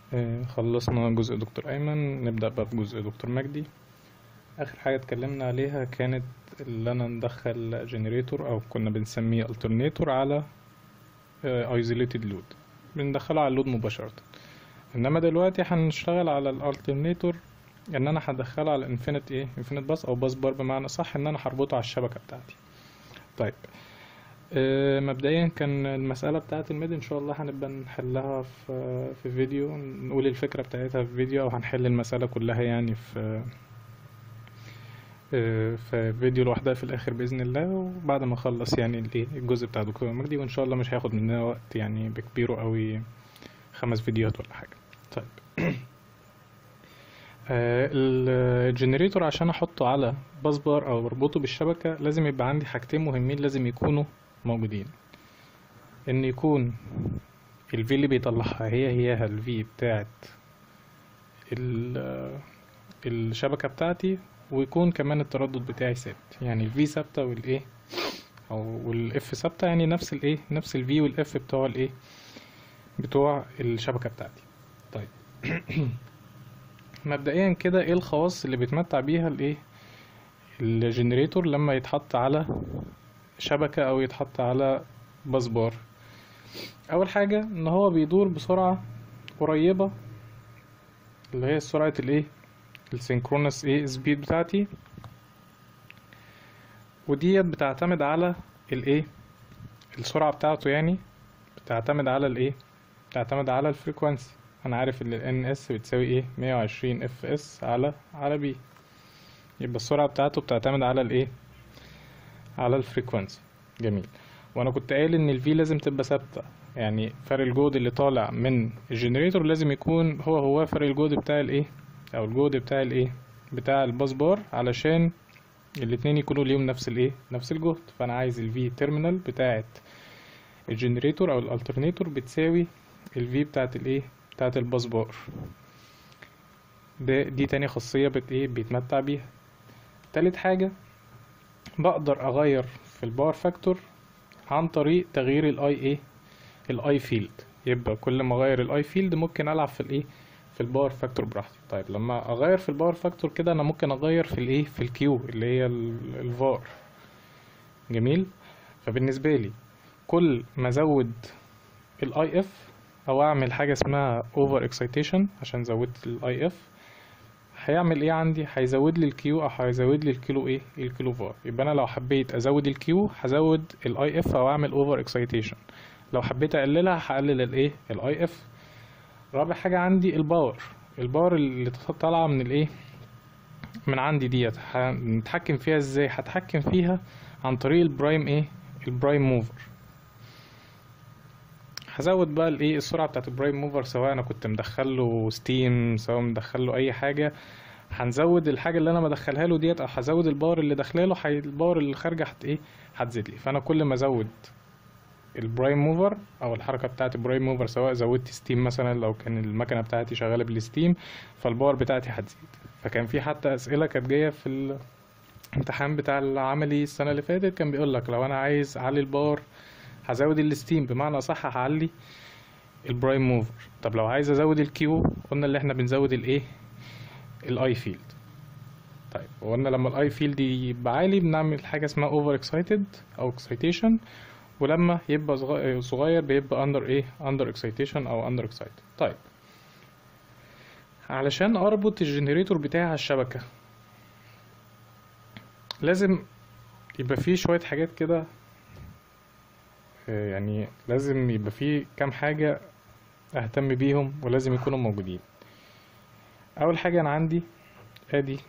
آه، خلصنا جزء دكتور أيمن نبدأ بقى في جزء دكتور مجدي آخر حاجة اتكلمنا عليها كانت اللي أنا ندخل جنريتور أو كنا بنسميه alternator على آه، isolated load بندخله على اللود مباشرة إنما دلوقتي هنشتغل على الالترنيتور إن أنا هدخله على انفينيت إيه انفينيت باس أو باس بار بمعنى صح إن أنا هربطه على الشبكة بتاعتي طيب آه، مبدئيا كان المسألة بتاعة الميد إن شاء الله هنبقى نحلها في في فيديو نقول الفكرة بتاعتها في فيديو أو هنحل المسألة كلها يعني في آه، في فيديو لوحدها في الآخر بإذن الله وبعد ما أخلص يعني الإيه الجزء بتاع دكتور مجدي وإن شاء الله مش هياخد مننا وقت يعني بكبيره قوي خمس فيديوهات ولا حاجة طيب آه، الجنريتور عشان احطه على باس بار او اربطه بالشبكة لازم يبقى عندي حاجتين مهمين لازم يكونوا موجودين ان يكون الفي اللي بيطلعها هي هيها الفي بتاعت ال- الشبكة بتاعتي ويكون كمان التردد بتاعي ثابت يعني الفي ثابتة والايه او والاف ثابتة يعني نفس الايه نفس الفي والاف بتوع الايه بتوع الشبكة بتاعتي طيب مبدئيا كده ايه الخواص اللي بيتمتع بيها الايه الجنريتور لما يتحط على شبكة او يتحط على باس بار اول حاجة ان هو بيدور بسرعة قريبة اللي هي سرعة الايه السينكرونس ايه سبيد بتاعتي وديت بتعتمد على الايه السرعة بتاعته يعني بتعتمد على الايه بتعتمد على الفريكوانسي انا عارف ان ال NS بتساوي ايه 120 اف اس على على بي يبقى السرعة بتاعته بتعتمد على الايه على الفريكوانسي جميل وانا كنت قايل ان ال V لازم تبقى ثابتة يعني فرق الجهد اللي طالع من الجنريتور لازم يكون هو هو فرق الجهد بتاع الايه او الجهد بتاع الايه بتاع الباس بار علشان الاتنين يكونوا ليهم نفس الايه نفس الجهد فانا عايز ال V تيرمينال بتاعت الجنريتور او الالترنيتور بتساوي ال V بتاعت الايه بتاعت الباس بار ده دي تاني خاصية بت ايه بيتمتع بيها تالت حاجة بقدر اغير في الباور فاكتور عن طريق تغيير الاي ايه الاي فيلد يبقى كل ما اغير الاي فيلد ممكن العب في الايه في الباور فاكتور براحتي طيب لما اغير في الباور فاكتور كده انا ممكن اغير في الايه في الكيو اللي هي الفار جميل فبالنسبة لي كل ما ازود الاي اف او اعمل حاجه اسمها اوفر اكسايتيشن عشان زودت الاي اف هيعمل ايه عندي هيزود لي الكيو او هيزود لي الكيلو ايه الكيلو فار يبقى انا لو حبيت ازود الكيو هزود الاي اف او اعمل اوفر اكسايتيشن لو حبيت اقللها هقلل الايه الاي اف رابع حاجه عندي الباور الباور اللي طالعه من الايه من عندي ديت هنتحكم فيها ازاي هتحكم فيها عن طريق البرايم ايه البرايم موفر هزود بقى الايه السرعه بتاعت البرايم موفر سواء انا كنت مدخل له ستيم سواء مدخل له اي حاجه هنزود الحاجه اللي انا بدخلها له ديت او هزود الباور اللي داخله له حي... الباور اللي خارجه هت ايه هتزيد لي فانا كل ما ازود البرايم موفر او الحركه بتاعت البرايم موفر سواء زودت ستيم مثلا لو كان المكنه بتاعتي شغاله بالستيم فالباور بتاعتي هتزيد فكان في حتى اسئله كانت جايه في الامتحان بتاع العملي السنه اللي فاتت كان بيقول لك لو انا عايز اعلي الباور هزود الستيم بمعنى صح هعلي البرايم موفر طب لو عايز ازود الكيو قلنا اللي احنا بنزود الايه الاي فيلد طيب وقلنا لما الاي فيلد يبقى عالي بنعمل حاجه اسمها اوفر اكسايتد او اكسايتيشن ولما يبقى صغير, صغير بيبقى اندر ايه اندر اكسايتيشن او اندر اكسايتد طيب علشان اربط الجنريتور بتاعي على الشبكه لازم يبقى فيه شويه حاجات كده يعني لازم يبقى فيه كام حاجة اهتم بيهم ولازم يكونوا موجودين اول حاجة انا عندي ادي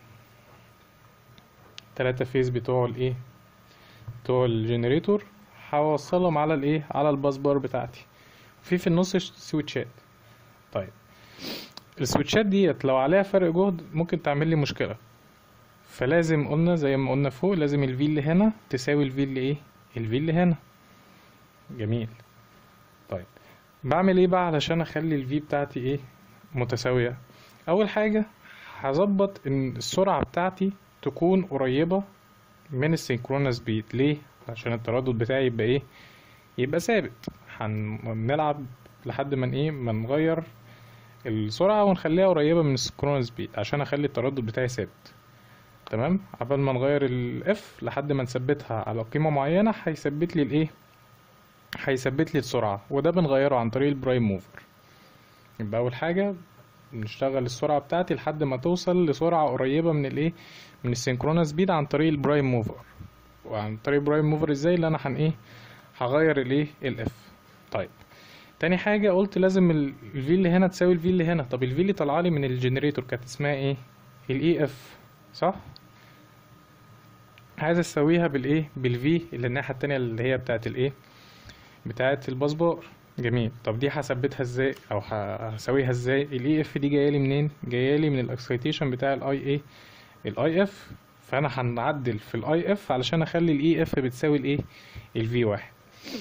تلاتة فيز بتوع الايه بتوع الجنريتور هوصلهم على الايه على الباس بار بتاعتي في في النص سويتشات طيب السويتشات ديت لو عليها فرق جهد ممكن تعمل لي مشكلة فلازم قلنا زي ما قلنا فوق لازم الفي اللي هنا تساوي الفي اللي ايه الفي اللي هنا جميل طيب بعمل ايه بقى علشان اخلي الفي بتاعتي ايه متساوية اول حاجة هظبط ان السرعة بتاعتي تكون قريبة من السينكرونس بيت ليه عشان التردد بتاعي يبقى ايه يبقى ثابت هنلعب لحد ما ايه ما نغير السرعة ونخليها قريبة من السنكرونس سبيد عشان اخلي التردد بتاعي ثابت تمام قبل ما نغير الاف لحد ما نثبتها على قيمة معينة هيثبت لي الايه هيثبت لي السرعة وده بنغيره عن طريق البرايم موفر يبقى اول حاجة نشتغل السرعة بتاعتي لحد ما توصل لسرعة قريبة من الايه من السينكرونس سبيد عن طريق البرايم موفر وعن طريق البرايم موفر ازاي اللي انا هن ايه هغير الايه الاف طيب تاني حاجة قلت لازم الفي اللي هنا تساوي الفي اللي هنا طب الفي اللي طالعه لي من الجنريتور كانت اسمها ايه الاي اف صح عايز اسويها بالايه بالفي اللي الناحية التانية اللي هي بتاعت الايه بتاعت الباسبور جميل طب دي هثبتها ازاي او هسويها ازاي الاي اف دي جايه لي منين جايه لي من الاكسيتيشن بتاع الاي ايه الاي اف فانا هنعدل في الاي اف علشان اخلي الاي اف بتساوي الايه الفي واحد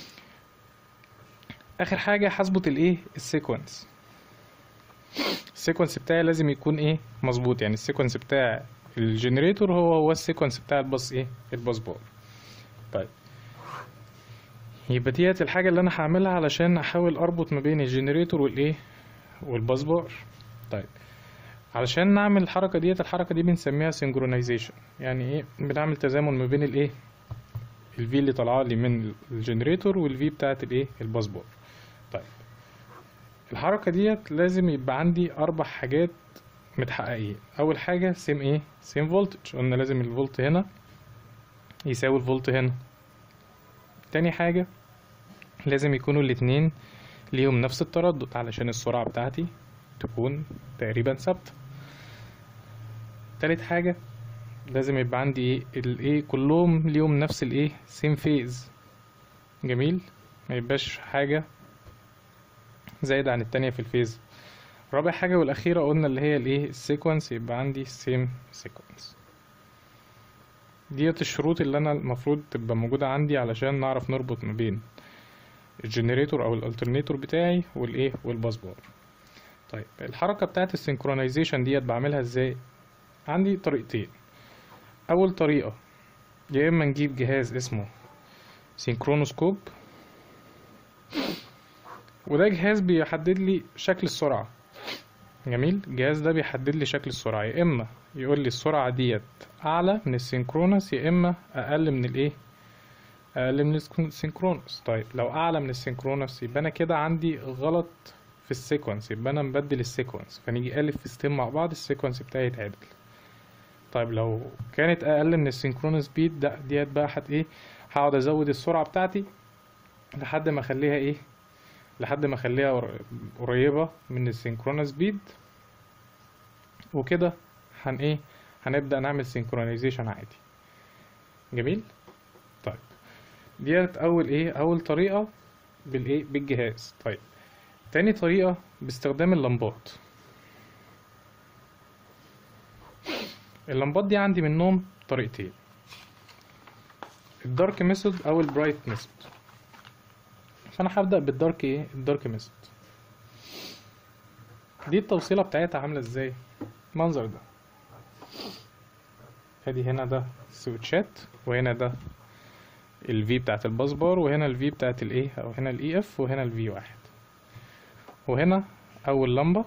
اخر حاجه هظبط الايه السيكونس السيكونس بتاعي لازم يكون ايه مظبوط يعني السيكونس بتاع الجنريتور هو هو السيكونس بتاع الباص ايه الباص بار طيب يبقى ديت الحاجه اللي انا هعملها علشان احاول اربط ما بين الجنريتور والايه والباص بار طيب علشان نعمل الحركه ديت الحركه دي بنسميها سينكرونايزيشن يعني ايه بنعمل تزامن ما بين الايه الفي اللي طالعه لي من الجنريتور والفي بتاعت الايه الباص بار طيب الحركه ديت لازم يبقى عندي اربع حاجات متحققين اول حاجه سيم ايه سيم فولتج قلنا لازم الفولت هنا يساوي الفولت هنا تاني حاجه لازم يكونوا الاتنين ليهم نفس التردد علشان السرعه بتاعتي تكون تقريبا ثابته تالت حاجه لازم يبقى عندي ايه الايه كلهم ليهم نفس الايه سيم فيز جميل ما يبقاش حاجه زايدة عن التانية في الفيز رابع حاجة والأخيرة قلنا اللي هي الإيه السيكونس يبقى عندي سيم سيكونس ديت الشروط اللي أنا المفروض تبقى موجودة عندي علشان نعرف نربط ما بين الجنريتور أو الالترنيتور بتاعي والإيه والباس بار طيب الحركة بتاعت السينكرونايزيشن ديت بعملها ازاي عندي طريقتين أول طريقة يا إما نجيب جهاز اسمه سينكرونوسكوب وده جهاز بيحدد لي شكل السرعة جميل الجهاز ده بيحدد لي شكل السرعة يا إما يقول لي السرعة ديت أعلى من السينكرونس يا إما أقل من الإيه أقل من السينكرونس طيب لو أعلى من السينكرونس يبقى أنا كده عندي غلط في السيكونس يبقى أنا مبدل السيكونس فنيجي ألف في ستيم مع بعض السيكونس بتاعي يتعدل طيب لو كانت أقل من السينكرونس سبيد ده ديت بقى هت إيه هقعد أزود السرعة بتاعتي لحد ما أخليها إيه لحد ما اخليها قريبة من السينكرونس سبيد وكده هن ايه هنبدأ نعمل سينكرونايزيشن عادي جميل طيب ديت اول ايه اول طريقة بالايه بالجهاز طيب تاني طريقة باستخدام اللمبات اللمبات دي عندي منهم طريقتين الدارك ميثود او البرايت ميثود فانا هبدا بالدارك ايه الدارك ميثود دي التوصيله بتاعتها عامله ازاي المنظر ده ادي هنا ده سويتشات وهنا ده الفي بتاعت الباس بار وهنا الفي بتاعت الايه او هنا الاي اف وهنا الفي واحد وهنا اول لمبه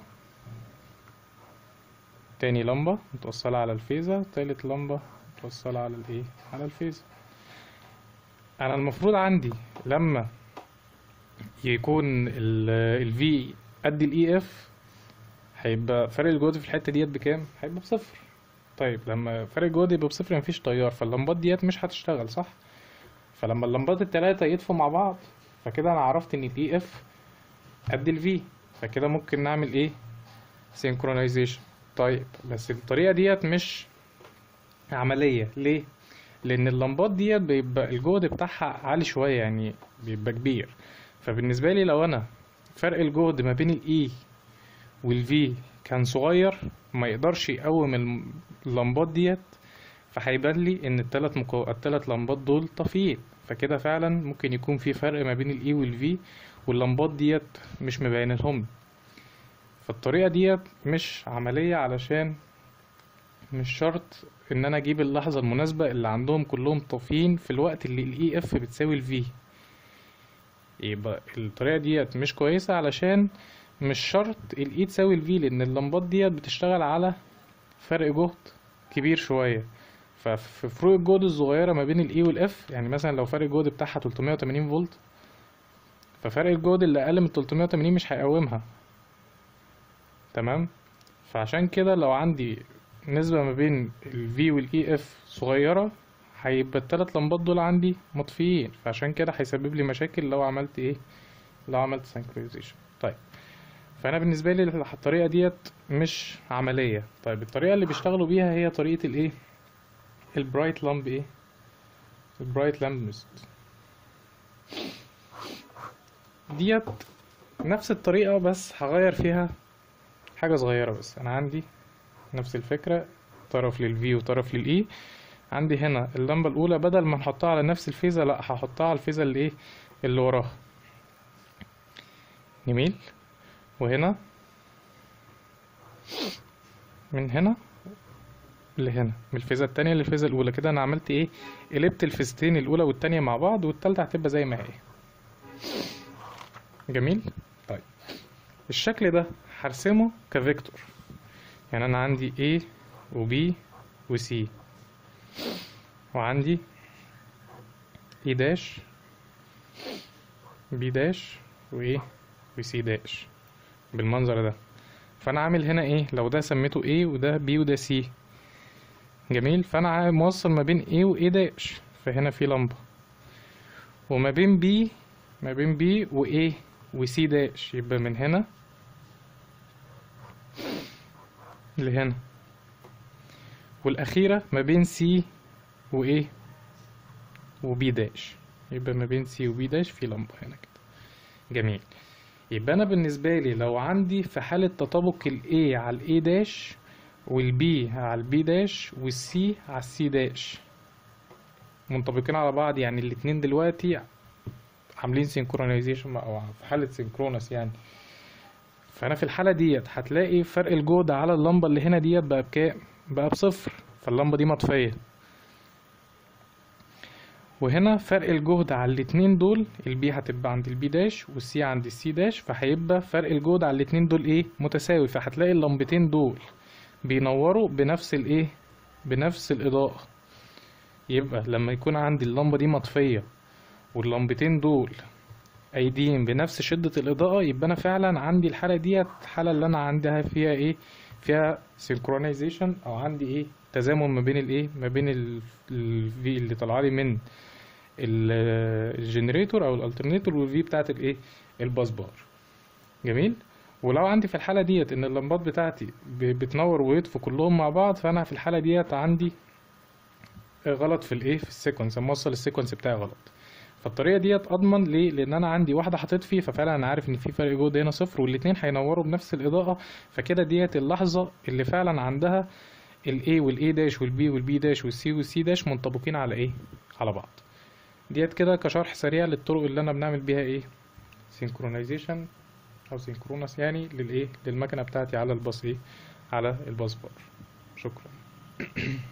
تاني لمبه متوصله على الفيزا تالت لمبه متوصله على الايه على الفيزا انا المفروض عندي لما يكون ال V قد ال EF هيبقى فرق الجهد في الحتة ديت بكام؟ هيبقى بصفر طيب لما فرق الجهد يبقى بصفر مفيش تيار فاللمبات ديت مش هتشتغل صح؟ فلما اللمبات التلاتة يطفوا مع بعض فكده انا عرفت ان ال EF قد ال V فكده ممكن نعمل ايه؟ سينكرونايزيشن طيب بس الطريقة ديت مش عملية ليه؟ لأن اللمبات ديت بيبقى الجهد بتاعها عالي شوية يعني بيبقى كبير فبالنسبة لي لو أنا فرق الجهد ما بين الإي والفي كان صغير ما يقدرش يقوم اللمبات ديت فهيبان لي إن التلات مكو... التلات لمبات دول طافيين فكده فعلا ممكن يكون في فرق ما بين الإي والفي واللمبات ديت مش مبينينهم فالطريقة ديت مش عملية علشان مش شرط ان انا اجيب اللحظة المناسبة اللي عندهم كلهم طافيين في الوقت اللي الاي اف بتساوي الفي يبقى الطريقة ديت مش كويسة علشان مش شرط الاي تساوي الفي لان اللمبات ديت بتشتغل على فرق جهد كبير شويه ففي فروق الجهد الصغيره ما بين الاي والاف يعني مثلا لو فرق الجهد بتاعها 380 فولت ففرق الجهد اللي اقل من 380 مش هيقومها تمام فعشان كده لو عندي نسبة ما بين ال V وال EF صغيرة هيبقى التلات لمبات دول عندي مطفيين فعشان كده هيسبب لي مشاكل لو عملت ايه لو عملت synchronization طيب فانا بالنسبة لي الطريقة ديت مش عملية طيب الطريقة اللي بيشتغلوا بيها هي طريقة الايه البرايت لامب ايه البرايت لامب ميثود ديت نفس الطريقة بس هغير فيها حاجة صغيرة بس أنا عندي نفس الفكرة طرف للفي وطرف للإي عندي هنا اللمبة الأولى بدل ما نحطها على نفس الفيزا لأ هحطها على الفيزا اللي إيه اللي وراها جميل وهنا من هنا لهنا من الفيزا التانية للفيزا الأولى كده أنا عملت إيه قلبت الفيزتين الأولى والتانية مع بعض والتالتة هتبقى زي ما هي جميل طيب الشكل ده هرسمه كفيكتور يعني انا عندي A و B و C وعندي E داش B داش و A و C داش بالمنظر ده فانا عامل هنا ايه لو ده سميته A وده B وده C جميل فانا عا- موصل ما بين A و A داش فهنا في لمبة وما بين B ما بين B و A و C داش يبقى من هنا لهنا والأخيرة ما بين سي وإيه وبي داش يبقى ما بين سي وبي داش في لمبة هنا كده جميل يبقى أنا بالنسبة لي لو عندي في حالة تطابق ال A على ال A داش وال B على ال B داش وال C على ال C داش منطبقين على بعض يعني الاتنين دلوقتي عاملين سينكرونايزيشن او في حالة سينكرونس يعني فانا في الحاله ديت هتلاقي فرق الجهد على اللمبه اللي هنا ديت بقى بكام بقى بصفر فاللمبه دي مطفيه وهنا فرق الجهد على الاتنين دول البي هتبقى عند البي داش والسي عند السي داش فهيبقى فرق الجهد على الاتنين دول ايه متساوي فهتلاقي اللمبتين دول بينوروا بنفس الايه بنفس الاضاءه يبقى لما يكون عندي اللمبه دي مطفيه واللمبتين دول ايدين بنفس شدة الإضاءة يبقى أنا فعلا عندي الحالة ديت الحالة اللي أنا عندها فيها إيه فيها سينكرونايزيشن أو عندي إيه تزامن ما بين الإيه ما بين ال الفي اللي طالعة لي من الجنريتور أو الالترنيتور والفي بتاعت الإيه الباس بار جميل ولو عندي في الحالة ديت إن اللمبات بتاعتي ب- بتنور ويطفوا كلهم مع بعض فأنا في الحالة ديت عندي غلط في الإيه في السيكونس موصل السيكونس بتاعي غلط فالطريقه ديت اضمن ليه لان انا عندي واحده هتطفي ففعلا انا عارف ان في فرق جهد هنا صفر والاتنين هينوروا بنفس الاضاءه فكده ديت اللحظه اللي فعلا عندها ال A وال A داش وال B وال B داش وال C وال C داش منطبقين على ايه على بعض ديت كده كشرح سريع للطرق اللي انا بنعمل بيها ايه سينكرونايزيشن او سينكرونس يعني للايه للمكنه بتاعتي على الباص ايه على الباص بار شكرا